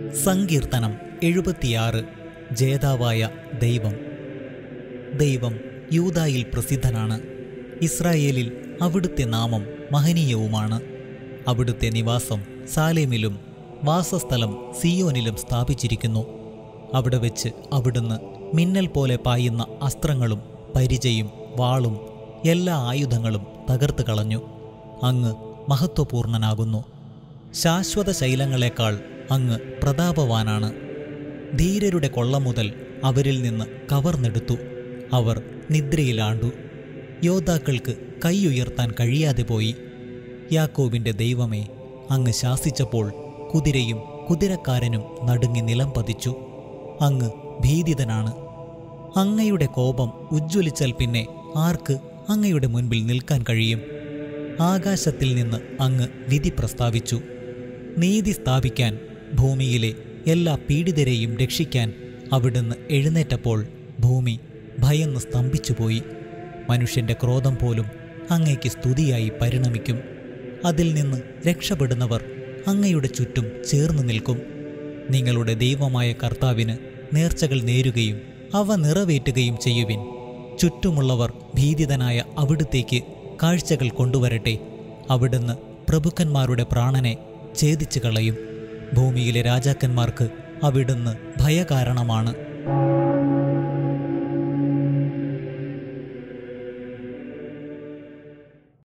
സങ്കീർത്തനം എഴുപത്തിയാറ് ജേതാവായ ദൈവം ദൈവം യൂതായിൽ പ്രസിദ്ധനാണ് ഇസ്രായേലിൽ അവിടുത്തെ നാമം മഹനീയവുമാണ് അവിടുത്തെ നിവാസം സാലേമിലും വാസസ്ഥലം സിയോനിലും സ്ഥാപിച്ചിരിക്കുന്നു അവിടെ വെച്ച് അവിടുന്ന് മിന്നൽ പോലെ പായുന്ന അസ്ത്രങ്ങളും പരിചയും വാളും എല്ലാ ആയുധങ്ങളും തകർത്ത് കളഞ്ഞു അങ്ങ് മഹത്വപൂർണനാകുന്നു ശാശ്വത ശൈലങ്ങളെക്കാൾ അങ്ങ് പ്രതാപവാനാണ് ധീരരുടെ കൊള്ള മുതൽ അവരിൽ നിന്ന് കവർന്നെടുത്തു അവർ നിദ്രയിലാണ്ടു യോദ്ധാക്കൾക്ക് കൈയുയർത്താൻ കഴിയാതെ പോയി യാക്കോബിൻ്റെ ദൈവമേ അങ്ങ് ശാസിച്ചപ്പോൾ കുതിരയും കുതിരക്കാരനും നടുങ്ങി നിലം പതിച്ചു അങ്ങ് ഭീതിതനാണ് അങ്ങയുടെ കോപം ഉജ്ജ്വലിച്ചാൽ പിന്നെ ആർക്ക് അങ്ങയുടെ മുൻപിൽ നിൽക്കാൻ കഴിയും ആകാശത്തിൽ നിന്ന് അങ്ങ് വിധി പ്രസ്താവിച്ചു നീതി സ്ഥാപിക്കാൻ ഭൂമിയിലെ എല്ലാ പീഡിതരെയും രക്ഷിക്കാൻ അവിടുന്ന് എഴുന്നേറ്റപ്പോൾ ഭൂമി ഭയന്ന് സ്തംഭിച്ചുപോയി മനുഷ്യന്റെ ക്രോധം പോലും അങ്ങയ്ക്ക് സ്തുതിയായി പരിണമിക്കും അതിൽ നിന്ന് രക്ഷപ്പെടുന്നവർ അങ്ങയുടെ ചുറ്റും ചേർന്ന് നിൽക്കും നിങ്ങളുടെ ദൈവമായ കർത്താവിന് നേർച്ചകൾ നേരുകയും അവ നിറവേറ്റുകയും ചെയ്യുവിൻ ചുറ്റുമുള്ളവർ ഭീതിതനായ അവിടുത്തേക്ക് കാഴ്ചകൾ കൊണ്ടുവരട്ടെ അവിടുന്ന് പ്രഭുക്കന്മാരുടെ പ്രാണനെ ഛേദിച്ചു കളയും ഭൂമിയിലെ രാജാക്കന്മാർക്ക് അവിടുന്ന് ഭയകാരണമാണ്